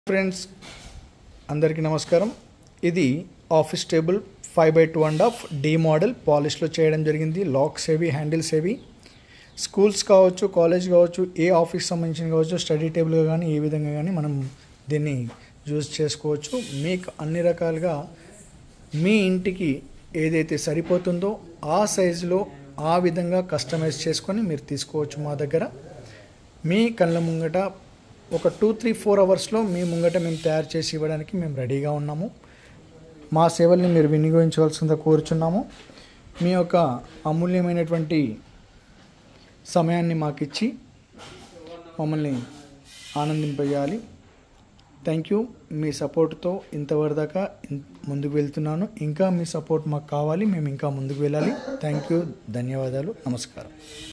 friends అందరికీ నమస్కారం ఇది office table five by two and half D model పాలిష్లో చేయడం జరిగింది లాక్స్ ఏవి హ్యాండిల్స్ ఏవి స్కూల్స్ కావచ్చు కాలేజ్ కావచ్చు ఏ ఆఫీస్ సంబంధించిన కావచ్చు స్టడీ టేబుల్గా కానీ ఏ విధంగా కానీ మనం దీన్ని యూజ్ చేసుకోవచ్చు మీకు అన్ని రకాలుగా మీ ఇంటికి ఏదైతే సరిపోతుందో ఆ సైజులో ఆ విధంగా కస్టమైజ్ చేసుకొని మీరు తీసుకోవచ్చు మా దగ్గర మీ కళ్ళ ముంగట ఒక టూ త్రీ ఫోర్ అవర్స్లో మీ ముంగట మేము తయారు చేసి ఇవ్వడానికి మేము రెడీగా ఉన్నాము మా సేవల్ని మీరు వినియోగించవలసిందిగా కోరుచున్నాము మీ యొక్క అమూల్యమైనటువంటి సమయాన్ని మాకిచ్చి మమ్మల్ని ఆనందింపజేయాలి థ్యాంక్ యూ మీ సపోర్ట్తో ఇంతవరకు దాకా ఇన్- ముందుకు వెళ్తున్నాను ఇంకా మీ సపోర్ట్ మాకు కావాలి మేము ఇంకా ముందుకు వెళ్ళాలి థ్యాంక్ యూ ధన్యవాదాలు నమస్కారం